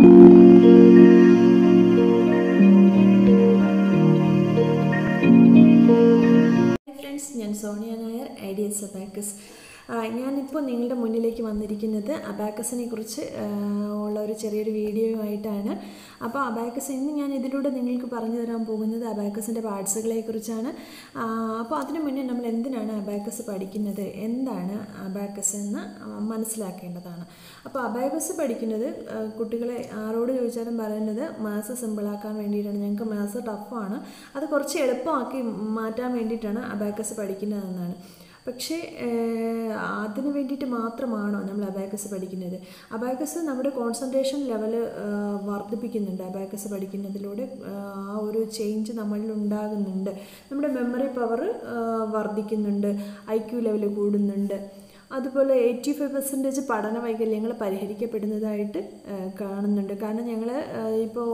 friends ഞാൻ Sonia Nair I D S Abacus ഞാനിപ്പോൾ നിങ്ങളുടെ മുന്നിലേക്ക് വന്നിരിക്കുന്നത് അബാക്കസിനെ കുറിച്ച് ആ, ഉള്ള ഒരു ചെറിയൊരു വീഡിയോയുമായിട്ടാണ് അപ്പോൾ അബാക്കസ് ഇന്ന് ഞാൻ ഇതിലൂടെ നിങ്ങൾക്ക് പറഞ്ഞു തരാൻ പോകുന്നത് അബാക്കസിൻ്റെ പാർട്സുകളെ കുറിച്ചാണ് ആ, അപ്പോൾ അതിനു മുന്നേ നമ്മൾ എന്തിനാണ് അബാക്കസ് പഠിക്കുന്നത് എന്താണ് അബാക്കസ് എന്ന് മനസ്സിലാക്കേണ്ടതാണ് അപ്പോൾ അബാക്കസ് പഠിക്കുന്നത് ആ, കുട്ടികളെ ആരോട് ചോദിച്ചാലും പറയുന്നത് മാത്സ് സിമ്പിളാക്കാൻ വേണ്ടിയിട്ടാണ് ഞങ്ങൾക്ക് മാത്സ് ടഫാണ് അത് കുറച്ച് എളുപ്പമാക്കി മാറ്റാൻ വേണ്ടിയിട്ടാണ് അബാക്കസ് പഠിക്കുന്നതെന്നാണ് പക്ഷേ ഏഹ്, അതിന് വേണ്ടിയിട്ട് മാത്രമാണോ നമ്മൾ അബാക്കസ് പഠിക്കുന്നത് അബാക്കസ് നമ്മുടെ കോൺസെൻട്രേഷൻ ലെവൽ വർദ്ധിപ്പിക്കുന്നുണ്ട് അബാക്കസ് പഠിക്കുന്നതിലൂടെ ആഹ്, ആ ഒരു ചേഞ്ച് നമ്മളിൽ ഉണ്ടാകുന്നുണ്ട് നമ്മുടെ മെമ്മറി പവർ വർദ്ധിക്കുന്നുണ്ട് ഐ ക്യു ലെവൽ കൂടുന്നുണ്ട് അതുപോലെ എയ്റ്റി ഫൈവ് പെർസെൻറ്റേജ് പഠന വൈകല്യങ്ങൾ പരിഹരിക്കപ്പെടുന്നതായിട്ട് ആഹ്, കാണുന്നുണ്ട് കാരണം ഞങ്ങൾ ഇപ്പോൾ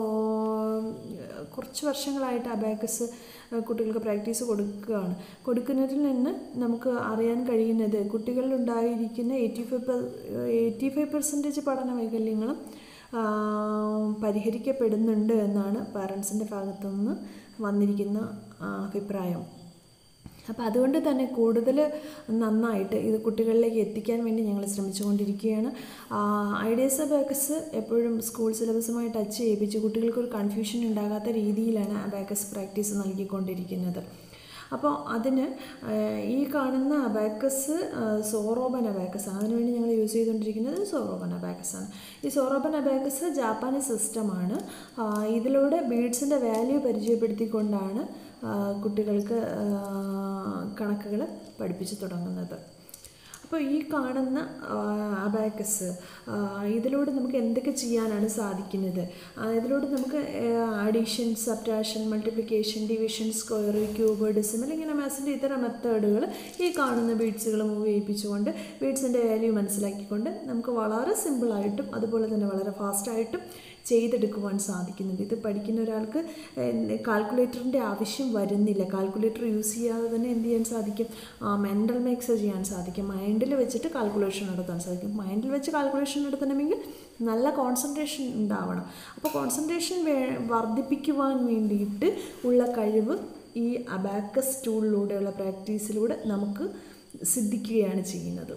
കുറച്ച് വർഷങ്ങളായിട്ട് അബാക്കസ് കുട്ടികൾക്ക് പ്രാക്ടീസ് കൊടുക്കുകയാണ് കൊടുക്കുന്നതിൽ നിന്ന് നമുക്ക് അറിയാൻ കഴിയുന്നത് കുട്ടികളിൽ ഉണ്ടായിരിക്കുന്ന eighty five eighty five percentage പഠന വൈകല്യങ്ങളും ആ, പരിഹരിക്കപ്പെടുന്നുണ്ട് എന്നാണ് പാരൻസിൻ്റെ ഭാഗത്തു നിന്ന് വന്നിരിക്കുന്ന ആ, അഭിപ്രായം അപ്പോൾ അതുകൊണ്ട് തന്നെ കൂടുതൽ നന്നായിട്ട് ഇത് കുട്ടികളിലേക്ക് എത്തിക്കാൻ വേണ്ടി ഞങ്ങൾ ശ്രമിച്ചുകൊണ്ടിരിക്കുകയാണ് ഐഡിയസ് അബാക്കസ് എപ്പോഴും സ്കൂൾ സിലബസുമായി ടച്ച് ചെയ്യിപ്പിച്ച് കുട്ടികൾക്ക് ഒരു കൺഫ്യൂഷൻ ഉണ്ടാകാത്ത രീതിയിലാണ് അബാക്കസ് പ്രാക്ടീസ് നൽകിക്കൊണ്ടിരിക്കുന്നത് അപ്പോൾ അതിന് ആ, ഈ കാണുന്ന അബാക്കസ് സോറോബൻ അബാക്കസ് ആണ് അതിനുവേണ്ടി ഞങ്ങൾ യൂസ് ചെയ്തുകൊണ്ടിരിക്കുന്നത് സോറോബൻ അബാക്കസ് ആണ് ഈ സോറോബൻ അബാക്കസ് ജാപ്പാനീസ് സിസ്റ്റമാണ് ഇതിലൂടെ ബീഡ്സിൻ്റെ വാല്യൂ പരിചയപ്പെടുത്തിക്കൊണ്ടാണ് ആ, കുട്ടികൾക്ക് കണക്കുകൾ പഠിപ്പിച്ചു തുടങ്ങുന്നത് അപ്പോൾ ഈ കാണുന്ന അബാക്കസ് ഇതിലൂടെ നമുക്ക് എന്തൊക്കെ ചെയ്യാനാണ് സാധിക്കുന്നത് ആ, ഇതിലൂടെ നമുക്ക് addition subtraction multiplication division square cube decimal ഇങ്ങനെ മാത്സിൻ്റെ ഇതര മെത്തേഡുകൾ ഈ കാണുന്ന ബീഡ്സുകൾ മൂവ് ചെയ്യിപ്പിച്ചുകൊണ്ട് ബീഡ്സിൻ്റെ വാല്യൂ മനസ്സിലാക്കിക്കൊണ്ട് നമുക്ക് വളരെ സിമ്പിളായിട്ടും അതുപോലെ തന്നെ വളരെ ഫാസ്റ്റായിട്ടും ചെയ്തെടുക്കുവാൻ സാധിക്കുന്നുണ്ട് ഇത് പഠിക്കുന്ന ഒരാൾക്ക് കാൽക്കുലേറ്ററിൻ്റെ ആവശ്യം വരുന്നില്ല കാൽക്കുലേറ്റർ യൂസ് ചെയ്യാതെ തന്നെ എന്ത് ചെയ്യാൻ സാധിക്കും മെൻ്റൽ മേക്സ് ചെയ്യാൻ സാധിക്കും മൈൻഡിൽ വെച്ചിട്ട് കാൽക്കുലേഷൻ നടത്താൻ സാധിക്കും മൈൻഡിൽ വെച്ച് കാൽക്കുലേഷൻ നടത്തണമെങ്കിൽ നല്ല കോൺസെൻട്രേഷൻ ഉണ്ടാവണം അപ്പോൾ കോൺസെൻട്രേഷൻ വേ വർദ്ധിപ്പിക്കുവാൻ വേണ്ടിയിട്ട് ഉള്ള കഴിവ് ഈ അബാക്കസ് ടൂളിലൂടെയുള്ള പ്രാക്ടീസിലൂടെ നമുക്ക് സിദ്ധിക്കുകയാണ് ചെയ്യുന്നത്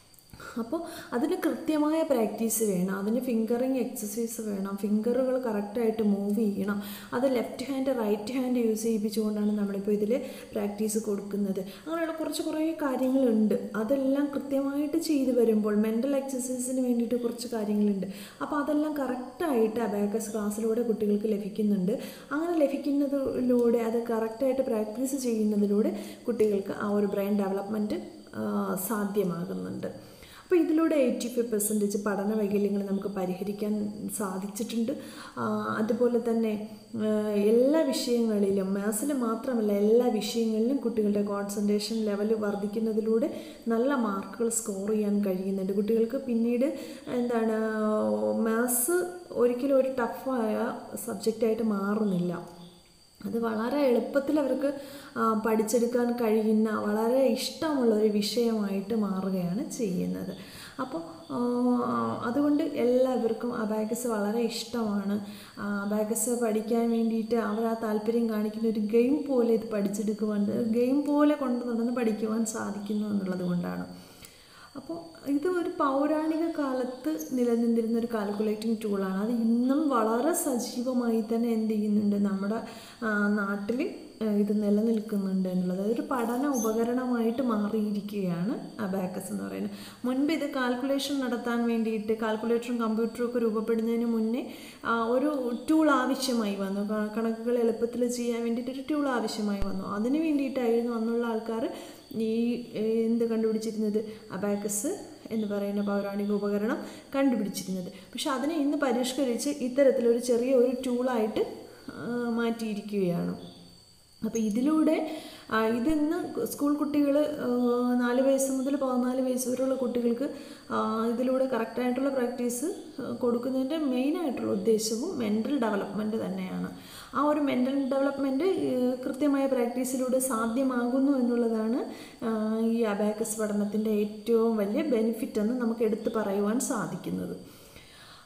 അപ്പോൾ അതിന് കൃത്യമായ പ്രാക്ടീസ് വേണം അതിന് ഫിംഗറിങ് എക്സസൈസ് വേണം ഫിംഗറുകൾ കറക്റ്റായിട്ട് മൂവ് ചെയ്യണം അത് left hand right hand use ചെയ്യിപ്പിച്ചുകൊണ്ടാണ് നമ്മളിപ്പോൾ ഇതിൽ പ്രാക്ടീസ് കൊടുക്കുന്നത് അങ്ങനെയുള്ള കുറച്ച് കുറേ കാര്യങ്ങളുണ്ട് അതെല്ലാം കൃത്യമായിട്ട് ചെയ്തു വരുമ്പോൾ മെൻ്റൽ എക്സസൈസിന് വേണ്ടിയിട്ട് കുറച്ച് കാര്യങ്ങളുണ്ട് അപ്പോൾ അതെല്ലാം കറക്റ്റായിട്ട് അബാക്കസ് ക്ലാസ്സിലൂടെ കുട്ടികൾക്ക് ലഭിക്കുന്നുണ്ട് അങ്ങനെ ലഭിക്കുന്നതിലൂടെ അത് കറക്റ്റായിട്ട് പ്രാക്ടീസ് ചെയ്യുന്നതിലൂടെ കുട്ടികൾക്ക് ആ ഒരു ബ്രെയിൻ ഡെവലപ്മെൻറ്റ് സാധ്യമാകുന്നുണ്ട് അപ്പോൾ ഇതിലൂടെ എയ്റ്റി ഫൈവ് പെർസെൻറ്റേജ് പഠന വൈകല്യങ്ങൾ നമുക്ക് പരിഹരിക്കാൻ സാധിച്ചിട്ടുണ്ട് ആ, അതുപോലെ തന്നെ ആ, എല്ലാ വിഷയങ്ങളിലും മാത്സിൽ മാത്രമല്ല എല്ലാ വിഷയങ്ങളിലും കുട്ടികളുടെ കോൺസെൻട്രേഷൻ ലെവൽ വർദ്ധിക്കുന്നതിലൂടെ നല്ല മാർക്കുകൾ സ്കോർ ചെയ്യാൻ കഴിയുന്നുണ്ട് കുട്ടികൾക്ക് പിന്നീട് എന്താണ് മാത്സ് ഒരിക്കലും ഒരു ടഫായ സബ്ജക്റ്റായിട്ട് മാറുന്നില്ല അത് വളരെ എളുപ്പത്തിൽ അവർക്ക് ആ, പഠിച്ചെടുക്കാൻ കഴിയുന്ന വളരെ ഇഷ്ടമുള്ള ഒരു വിഷയമായിട്ട് മാറുകയാണ് ചെയ്യുന്നത് അപ്പോൾ ആ, അതുകൊണ്ട് എല്ലാവർക്കും അബാക്കസ് വളരെ ഇഷ്ടമാണ് അബാക്കസ് പഠിക്കാൻ വേണ്ടിയിട്ട് അവർ ആ താല്പര്യം കാണിക്കുന്ന ഒരു ഗെയിം പോലെ ഇത് പഠിച്ചെടുക്കുവാൻ ഗെയിം പോലെ കൊണ്ടു നടന്ന് പഠിക്കുവാൻ സാധിക്കുന്നു എന്നുള്ളത് കൊണ്ടാണ് അപ്പോൾ ഇത് ഒരു പൗരാണിക കാലത്ത് നിലനിന്നിരുന്ന ഒരു കാൽക്കുലേറ്റിംഗ് ടൂളാണ് അത് ഇന്നും വളരെ സജീവമായി തന്നെ എന്ത് ചെയ്യുന്നുണ്ട് നമ്മുടെ നാട്ടിൽ ഇത് നിലനിൽക്കുന്നുണ്ട് എന്നുള്ളത് ഒരു പഠന ഉപകരണമായിട്ട് മാറിയിരിക്കുകയാണ് അബാക്കസ് എന്ന് പറയുന്നത് മുൻപ് ഇത് കാൽക്കുലേഷൻ നടത്താൻ വേണ്ടിയിട്ട് കാൽക്കുലേറ്ററും കമ്പ്യൂട്ടറും ഒക്കെ രൂപപ്പെടുന്നതിന് മുന്നേ ആ, ഒരു ടൂൾ ആവശ്യമായി വന്നു ക- കണക്കുകൾ എളുപ്പത്തിൽ ചെയ്യാൻ വേണ്ടിയിട്ട് ഒരു ടൂൾ ആവശ്യമായി വന്നു അതിന് വേണ്ടിയിട്ടായിരുന്നു അന്നുള്ള ആൾക്കാർ ഈ ഏ, എന്ത് കണ്ടുപിടിച്ചിരുന്നത് അബാക്കസ് എന്ന് പറയുന്ന പൗരാണിക ഉപകരണം കണ്ടുപിടിച്ചിരുന്നത് പക്ഷെ അതിനെ ഇന്ന് പരിഷ്കരിച്ച് ഇത്തരത്തിലൊരു ചെറിയ ഒരു ടൂളായിട്ട് ആ, മാറ്റിയിരിക്കുകയാണ് അപ്പോൾ ഇതിലൂടെ ആ, ഇതിന്ന് സ്കൂൾ കുട്ടികൾ നാല് വയസ്സ് മുതൽ പതിനാല് വയസ്സ് വരെയുള്ള കുട്ടികൾക്ക് ആ, ഇതിലൂടെ കറക്റ്റായിട്ടുള്ള പ്രാക്ടീസ് കൊടുക്കുന്നതിൻ്റെ മെയിനായിട്ടുള്ള ഉദ്ദേശവും മെൻ്റൽ ഡെവലപ്മെൻറ്റ് തന്നെയാണ് ആ ഒരു മെൻ്റൽ ഡെവലപ്മെൻറ്റ് കൃത്യമായ പ്രാക്ടീസിലൂടെ സാധ്യമാകുന്നു എന്നുള്ളതാണ് ആ, ഈ അബാക്കസ് പഠനത്തിൻ്റെ ഏറ്റവും വലിയ ബെനിഫിറ്റ് എന്ന് നമുക്ക് എടുത്തു പറയുവാൻ സാധിക്കുന്നത്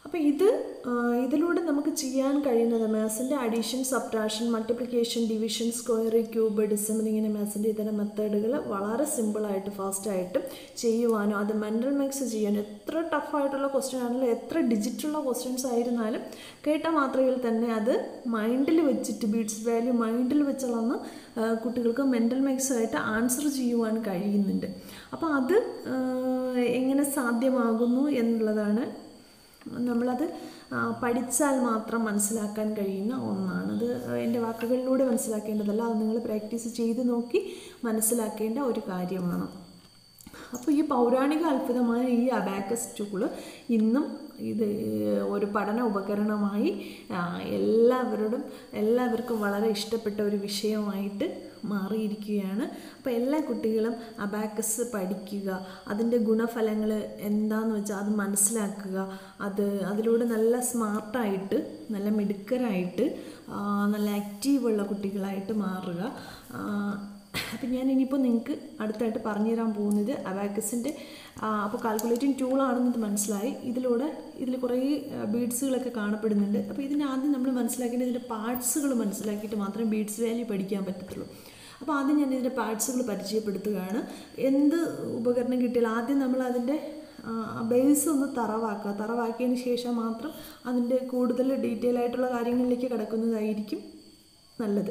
അപ്പോൾ ഇത് ആ, ഇതിലൂടെ നമുക്ക് ചെയ്യാൻ കഴിയുന്നത് മാത്സിൻ്റെ addition subtraction multiplication division square cube decimal ഇങ്ങനെ മാത്സിൻ്റെ ഇത്തരം മെത്തേഡുകൾ വളരെ സിമ്പിളായിട്ട് ഫാസ്റ്റായിട്ട് ചെയ്യുവാനും അത് മെൻ്റൽ മാത്സ് ചെയ്യാനും എത്ര ടഫായിട്ടുള്ള ക്വസ്റ്റ്യൻ ആണെങ്കിലും എത്ര ഡിജിറ്റുള്ള ക്വസ്റ്റ്യൻസ് ആയിരുന്നാലും കേട്ട മാത്രയിൽ തന്നെ അത് മൈൻഡിൽ വെച്ചിട്ട് ബീഡ്സ് വാല്യൂ മൈൻഡിൽ വെച്ചുള്ളന്ന് കുട്ടികൾക്ക് മെൻ്റൽ മാത്സ് ആയിട്ട് ആൻസർ ചെയ്യുവാൻ കഴിയുന്നുണ്ട് അപ്പോൾ അത് ആ, എങ്ങനെ സാധ്യമാകുന്നു എന്നുള്ളതാണ് നമ്മളത് ആ, പഠിച്ചാൽ മാത്രം മനസ്സിലാക്കാൻ കഴിയുന്ന ഒന്നാണ് അത് എൻ്റെ വാക്കുകളിലൂടെ മനസ്സിലാക്കേണ്ടതല്ല അത് നിങ്ങൾ പ്രാക്ടീസ് ചെയ്ത് നോക്കി മനസ്സിലാക്കേണ്ട ഒരു കാര്യമാണ് അപ്പോൾ ഈ പൗരാണിക അത്ഭുതമായ ഈ അബാക്കസ് ടൂള് ഇന്നും ഇത് ഒരു പഠന ഉപകരണമായി ആ, എല്ലാവരോടും എല്ലാവർക്കും വളരെ ഇഷ്ടപ്പെട്ട ഒരു വിഷയമായിട്ട് മാറിയിരിക്കുകയാണ് അപ്പോൾ എല്ലാ കുട്ടികളും അബാക്കസ് പഠിക്കുക അതിൻ്റെ ഗുണഫലങ്ങൾ എന്താണെന്ന് വെച്ചാൽ അത് മനസ്സിലാക്കുക അത് അതിലൂടെ നല്ല സ്മാർട്ടായിട്ട് നല്ല മിടുക്കരായിട്ട് ആ, നല്ല ആക്റ്റീവുള്ള കുട്ടികളായിട്ട് മാറുക ആ, അപ്പം ഞാൻ ഇനിയിപ്പോൾ നിങ്ങൾക്ക് അടുത്തായിട്ട് പറഞ്ഞു തരാൻ പോകുന്നത് അബാക്കസിൻ്റെ അപ്പോൾ കാൽക്കുലേറ്റിംഗ് ടൂളാണെന്നത് മനസ്സിലായി ഇതിലൂടെ ഇതിൽ കുറേ ബീഡ്സുകളൊക്കെ കാണപ്പെടുന്നുണ്ട് അപ്പോൾ ഇതിന് ആദ്യം നമ്മൾ മനസ്സിലാക്കേണ്ടത് ഇതിൻ്റെ പാർട്സുകൾ മനസ്സിലാക്കിയിട്ട് മാത്രമേ ബീഡ്സ് വാല്യൂ പഠിക്കാൻ പറ്റത്തുള്ളൂ അപ്പോൾ ആദ്യം ഞാൻ ഇതിൻ്റെ പാർട്സുകൾ പരിചയപ്പെടുത്തുകയാണ് എന്ത് ഉപകരണം കിട്ടിയാലും ആദ്യം നമ്മൾ അതിൻ്റെ ബേസ് ഒന്ന് തറവാക്കുക തറവാക്കിയതിന് ശേഷം മാത്രം അതിൻ്റെ കൂടുതൽ ഡീറ്റെയിൽ ആയിട്ടുള്ള കാര്യങ്ങളിലേക്ക് കിടക്കുന്നതായിരിക്കും നല്ലത്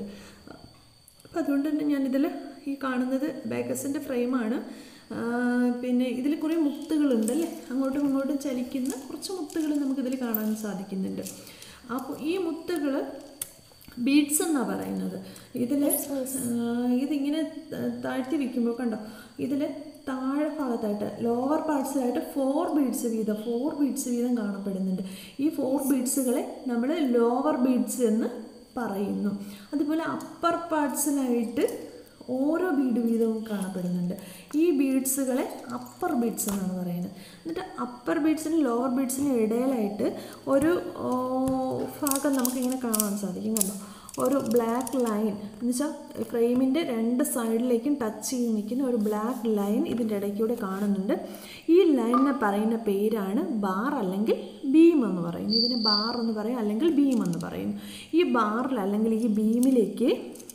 അപ്പം അതുകൊണ്ട് തന്നെ ഞാനിതിൽ ഈ കാണുന്നത് ബാഗസിൻ്റെ ഫ്രെയിമാണ് പിന്നെ ഇതിൽ കുറേ മുത്തുകളുണ്ട് അല്ലേ അങ്ങോട്ടും ഇങ്ങോട്ടും ചലിക്കുന്ന കുറച്ച് മുത്തുകൾ നമുക്കിതിൽ കാണാൻ സാധിക്കുന്നുണ്ട് അപ്പോൾ ഈ മുത്തുകൾ ബീഡ്സ് എന്നാണ് പറയുന്നത് ഇതിൽ ഇതിങ്ങനെ ത- താഴ്ത്തി വെക്കുമ്പോൾ കണ്ടോ ഇതിൽ താഴെ ഭാഗത്തായിട്ട് ലോവർ പാർട്സിലായിട്ട് ഫോർ ബീഡ്സ് വീതം ഫോർ ബീഡ്സ് വീതം കാണപ്പെടുന്നുണ്ട് ഈ ഫോർ ബീഡ്സുകളെ നമ്മൾ ലോവർ ബീഡ്സ് എന്ന് പറയുന്നു അതുപോലെ അപ്പർ പാർട്സിലായിട്ട് ഓരോ ബീഡ് വീതവും കാണപ്പെടുന്നുണ്ട് ഈ ബീഡ്സുകളെ അപ്പർ ബീഡ്സ് എന്നാണ് പറയുന്നത് എന്നിട്ട് അപ്പർ ബീഡ്സിനും ലോവർ ബീഡ്സിനും ഇടയിലായിട്ട് ഒരു ഓ, ഭാഗം നമുക്കിങ്ങനെ കാണാൻ സാധിക്കും കണ്ടോ ഒരു ബ്ലാക്ക് ലൈൻ എന്ന് വെച്ചാൽ ഫ്രെയിമിൻ്റെ രണ്ട് സൈഡിലേക്കും ടച്ച് ചെയ്ത് നിൽക്കുന്ന ഒരു ബ്ലാക്ക് ലൈൻ ഇതിൻ്റെ ഇടയ്ക്കൂടെ കാണുന്നുണ്ട് ഈ ലൈനിനെ പറയുന്ന പേരാണ് ബാർ അല്ലെങ്കിൽ ബീം എന്ന് പറയുന്നു ഇതിന് ബാർ എന്ന് പറയും അല്ലെങ്കിൽ ബീം എന്ന് പറയുന്നു ഈ ബാറിൽ അല്ലെങ്കിൽ ഈ ബീമിലേക്ക്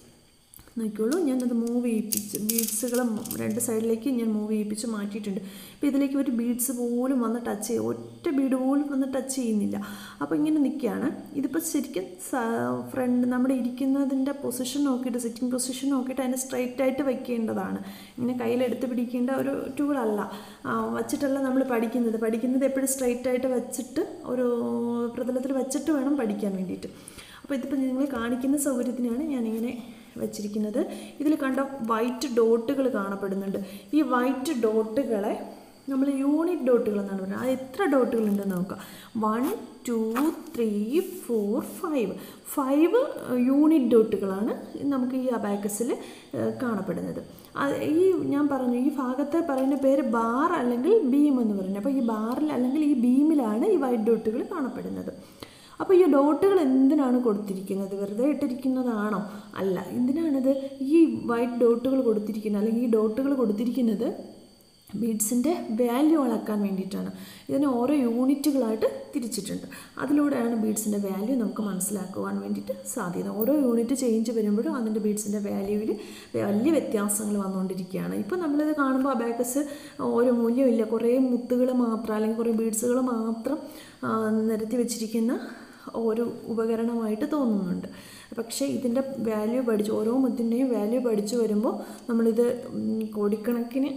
നോക്കിയോളൂ ഞാനത് മൂവ് ചെയ്യിപ്പിച്ച് ബീഡ്സുകൾ രണ്ട് സൈഡിലേക്ക് ഞാൻ മൂവ് ചെയ്യിപ്പിച്ച് മാറ്റിയിട്ടുണ്ട് അപ്പോൾ ഇതിലേക്ക് ഒരു ബീഡ്സ് പോലും വന്ന് ടച്ച് ചെയ്യും ഒറ്റ ബീഡ് പോലും വന്ന് ടച്ച് ചെയ്യുന്നില്ല അപ്പോൾ ഇങ്ങനെ നിൽക്കുകയാണ് ഇതിപ്പോൾ ശരിക്കും ഫ്രണ്ട് നമ്മുടെ ഇരിക്കുന്നതിൻ്റെ പൊസിഷൻ നോക്കിയിട്ട് സിറ്റിംഗ് പൊസിഷൻ നോക്കിയിട്ട് അതിനെ സ്ട്രൈറ്റ് ആയിട്ട് വെക്കേണ്ടതാണ് ഇങ്ങനെ കയ്യിലെടുത്ത് പിടിക്കേണ്ട ഒരു ടൂളല്ല വച്ചിട്ടല്ല നമ്മൾ പഠിക്കുന്നത് പഠിക്കുന്നത് എപ്പോഴും സ്ട്രൈറ്റ് ആയിട്ട് വെച്ചിട്ട് ഒരു പ്രതലത്തിൽ വെച്ചിട്ട് വേണം പഠിക്കാൻ വേണ്ടിയിട്ട് അപ്പോൾ ഇതിപ്പോൾ നിങ്ങൾ കാണിക്കുന്ന സൗകര്യത്തിനാണ് ഞാനിങ്ങനെ വെച്ചിരിക്കുന്നത് ഇതിൽ കണ്ട വൈറ്റ് ഡോട്ടുകൾ കാണപ്പെടുന്നുണ്ട് ഈ വൈറ്റ് ഡോട്ടുകളെ നമ്മൾ യൂണിറ്റ് ഡോട്ടുകൾ എന്നാണ് പറയുന്നത് അത് എത്ര ഡോട്ടുകൾ ഉണ്ടെന്ന് നോക്കാം one two three four five five unit ഡോട്ടുകളാണ് നമുക്ക് ഈ അബാക്കസിൽ കാണപ്പെടുന്നത് അത് ഈ ഞാൻ പറഞ്ഞു ഈ ഭാഗത്തെ പറയുന്ന പേര് ബാർ അല്ലെങ്കിൽ ബീം എന്ന് പറയുന്നത് അപ്പോൾ ഈ ബാറിൽ അല്ലെങ്കിൽ ഈ ബീമിലാണ് ഈ വൈറ്റ് ഡോട്ടുകൾ കാണപ്പെടുന്നത് അപ്പോൾ ഈ ഡോട്ടുകൾ എന്തിനാണ് കൊടുത്തിരിക്കുന്നത് വെറുതെ ഇട്ടിരിക്കുന്നതാണോ അല്ല എന്തിനാണിത് ഈ വൈറ്റ് ഡോട്ടുകൾ കൊടുത്തിരിക്കുന്നത് അല്ലെങ്കിൽ ഈ ഡോട്ടുകൾ കൊടുത്തിരിക്കുന്നത് ബീഡ്സിൻ്റെ വാല്യൂ അളക്കാൻ വേണ്ടിയിട്ടാണ് ഇതിനെ ഓരോ യൂണിറ്റുകളായിട്ട് തിരിച്ചിട്ടുണ്ട് അതിലൂടെയാണ് ബീഡ്സിൻ്റെ വാല്യൂ നമുക്ക് മനസ്സിലാക്കുവാൻ വേണ്ടിയിട്ട് സാധ്യത ഓരോ യൂണിറ്റ് ചേഞ്ച് വരുമ്പോഴും അതിൻ്റെ ബീഡ്സിൻ്റെ വാല്യൂവിൽ വലിയ വ്യത്യാസങ്ങൾ വന്നുകൊണ്ടിരിക്കുകയാണ് ഇപ്പോൾ നമ്മളിത് കാണുമ്പോൾ അബാക്കസ് ഒരു മൂല്യമില്ല കുറേ മുത്തുകൾ മാത്രം അല്ലെങ്കിൽ കുറേ ബീഡ്സുകൾ മാത്രം ആ, നിരത്തി വെച്ചിരിക്കുന്ന ഒരു ഉപകരണമായിട്ട് തോന്നുന്നുണ്ട് പക്ഷേ ഇതിൻ്റെ വാല്യൂ പഠിച്ച് ഓരോ മുത്തിൻ്റെയും വാല്യൂ പഠിച്ചു വരുമ്പോൾ നമ്മളിത് ഉം, കോടിക്കണക്കിന്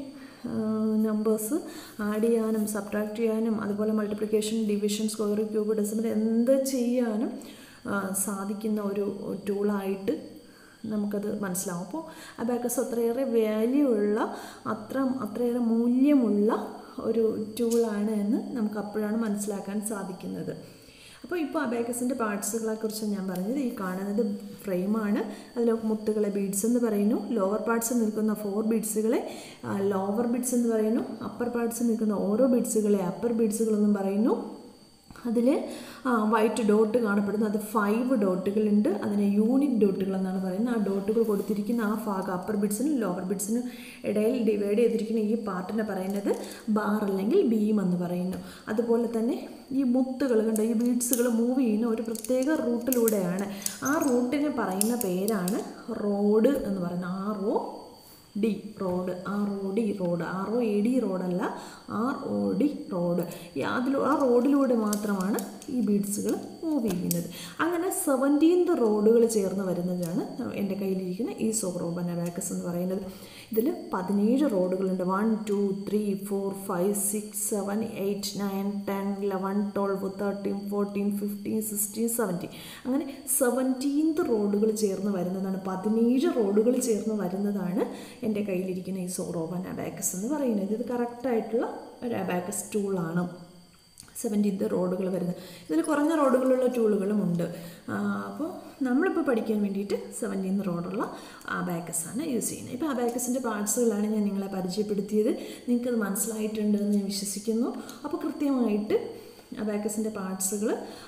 നമ്പേഴ്സ് ആഡ് ചെയ്യാനും സബ്ട്രാക്ട് ചെയ്യാനും അതുപോലെ multiplication division square cube decimal എന്ത് ചെയ്യാനും ആ, സാധിക്കുന്ന ഒരു ടൂളായിട്ട് നമുക്കത് മനസ്സിലാവും അപ്പോൾ അബാക്കസ് അത്രയേറെ വാല്യൂ ഉള്ള അത്ര അത്രയേറെ മൂല്യമുള്ള ഒരു ടൂളാണ് എന്ന് നമുക്ക് അപ്പോഴാണ് മനസ്സിലാക്കാൻ സാധിക്കുന്നത് അപ്പോൾ ഇപ്പോൾ അബാക്കസിൻ്റെ പാർട്സുകളെ കുറിച്ച് ഞാൻ പറഞ്ഞത് ഈ കാണുന്നത് ഫ്രെയിമാണ് അതിൽ മുത്തുകളെ ബീഡ്സ് എന്ന് പറയുന്നു ലോവർ പാർട്സിൽ നിൽക്കുന്ന ഫോർ ബീഡ്സുകളെ ലോവർ ബീഡ്സ് എന്ന് പറയുന്നു അപ്പർ പാർട്സിൽ നിൽക്കുന്ന ഓരോ ബീഡ്സുകളെ അപ്പർ ബീഡ്സുകളെന്നും പറയുന്നു അതിൽ വൈറ്റ് ഡോട്ട് കാണപ്പെടുന്നു അത് ഫൈവ് ഡോട്ടുകളുണ്ട് അതിനെ യൂണിറ്റ് ഡോട്ടുകൾ എന്നാണ് പറയുന്നത് ആ ഡോട്ടുകൾ കൊടുത്തിരിക്കുന്ന ആ ഭാഗം അപ്പർ ബിറ്റ്സിനും ലോവർ ബിറ്റ്സിനും ഇടയിൽ ഡിവൈഡ് ചെയ്തിരിക്കുന്ന ഈ പാർട്ടിനെ പറയുന്നത് ബാർ അല്ലെങ്കിൽ ബീം എന്ന് പറയുന്നു അതുപോലെ തന്നെ ഈ മുത്തുകൾ കണ്ടോ ഈ ബീഡ്സുകൾ മൂവ് ചെയ്യുന്ന ഒരു പ്രത്യേക റൂട്ടിലൂടെയാണ് ആ റൂട്ടിനെ പറയുന്ന പേരാണ് റോഡ് എന്ന് പറയുന്നത് R O D rod R O D rod R O A D റോഡല്ല ആർ ഒ ഡി റോഡ് ഈ അതിൽ ആ റോഡിലൂടെ മാത്രമാണ് ഈ ബീഡ്സുകൾ മൂവ് ചെയ്യുന്നത് അങ്ങനെ സെവൻറ്റീൻത് റോഡുകൾ ചേർന്ന് വരുന്നതാണ് എൻ്റെ കയ്യിലിരിക്കുന്ന ഈ സോറോബൻ അബാക്കസ് എന്ന് പറയുന്നത് ഇതിൽ പതിനേഴ് റോഡുകളുണ്ട് one two three four five six seven eight nine ten eleven twelve thirteen fourteen fifteen sixteen seventeen അങ്ങനെ സെവൻറ്റീൻത് റോഡുകൾ ചേർന്ന് വരുന്നതാണ് പതിനേഴ് റോഡുകൾ ചേർന്ന് വരുന്നതാണ് എൻ്റെ കയ്യിലിരിക്കുന്ന ഈ സോറോബൻ അബാക്കസ് എന്ന് പറയുന്നത് ഇത് കറക്റ്റായിട്ടുള്ള ഒരു അബാക്കസ് ടൂളാണ് സെവൻറ്റീൻത് റോഡുകൾ വരുന്നത് ഇതിൽ കുറഞ്ഞ റോഡുകളുള്ള ടൂളുകളും ഉണ്ട് അപ്പോൾ നമ്മളിപ്പോൾ പഠിക്കാൻ വേണ്ടിയിട്ട് സെവൻറ്റീൻത് റോഡുള്ള അബാക്കസാണ് യൂസ് ചെയ്യുന്നത് ഇപ്പോൾ അബാക്കസിൻ്റെ പാർട്സുകളാണ് ഞാൻ നിങ്ങളെ പരിചയപ്പെടുത്തിയത് നിങ്ങൾക്കത് മനസ്സിലായിട്ടുണ്ട് എന്ന് ഞാൻ വിശ്വസിക്കുന്നു അപ്പോൾ കൃത്യമായിട്ട് അബാക്കസിൻ്റെ പാർട്സുകൾ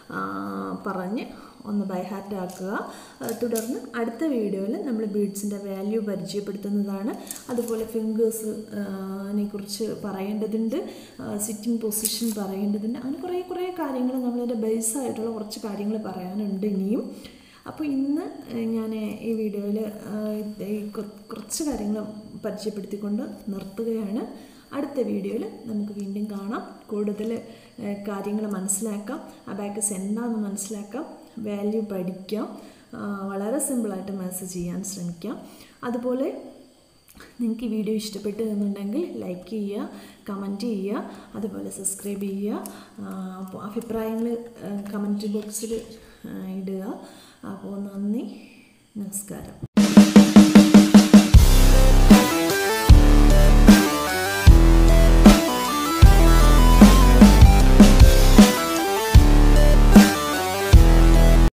പറഞ്ഞ് ഒന്ന് ബൈ ഹാർട്ട് ആക്കുക തുടർന്ന് അടുത്ത വീഡിയോയിൽ നമ്മൾ ബീഡ്സിൻ്റെ വാല്യൂ പരിചയപ്പെടുത്തുന്നതാണ് അതുപോലെ ഫിംഗേഴ്സ് നെ കുറിച്ച് പറയേണ്ടതുണ്ട് സിറ്റിംഗ് പൊസിഷൻ പറയേണ്ടതുണ്ട് അങ്ങനെ കുറേ കുറേ കാര്യങ്ങൾ നമ്മളിതിൻ്റെ ബേസായിട്ടുള്ള കുറച്ച് കാര്യങ്ങൾ പറയാനുണ്ട് ഇനിയും അപ്പോൾ ഇന്ന് ഞാൻ ഈ വീഡിയോയിൽ ഈ കുറച്ച് കാര്യങ്ങൾ പരിചയപ്പെടുത്തിക്കൊണ്ട് നിർത്തുകയാണ് അടുത്ത വീഡിയോയിൽ നമുക്ക് വീണ്ടും കാണാം കൂടുതൽ കാര്യങ്ങൾ മനസ്സിലാക്കാം അബാക്കസ് എന്താണെന്ന് മനസ്സിലാക്കാം വാല്യൂ പഠിക്കാം വളരെ സിമ്പിളായിട്ട് മെസ്സേജ് ചെയ്യാൻ ശ്രമിക്കാം അതുപോലെ നിങ്ങൾക്ക് ഈ വീഡിയോ ഇഷ്ടപ്പെട്ടു എന്നുണ്ടെങ്കിൽ ലൈക്ക് ചെയ്യുക കമൻറ്റ് ചെയ്യുക അതുപോലെ സബ്സ്ക്രൈബ് ചെയ്യുക അപ്പോൾ അഭിപ്രായങ്ങൾ കമൻറ്റ് ബോക്സിൽ ഇടുക അപ്പോൾ നന്ദി നമസ്കാരം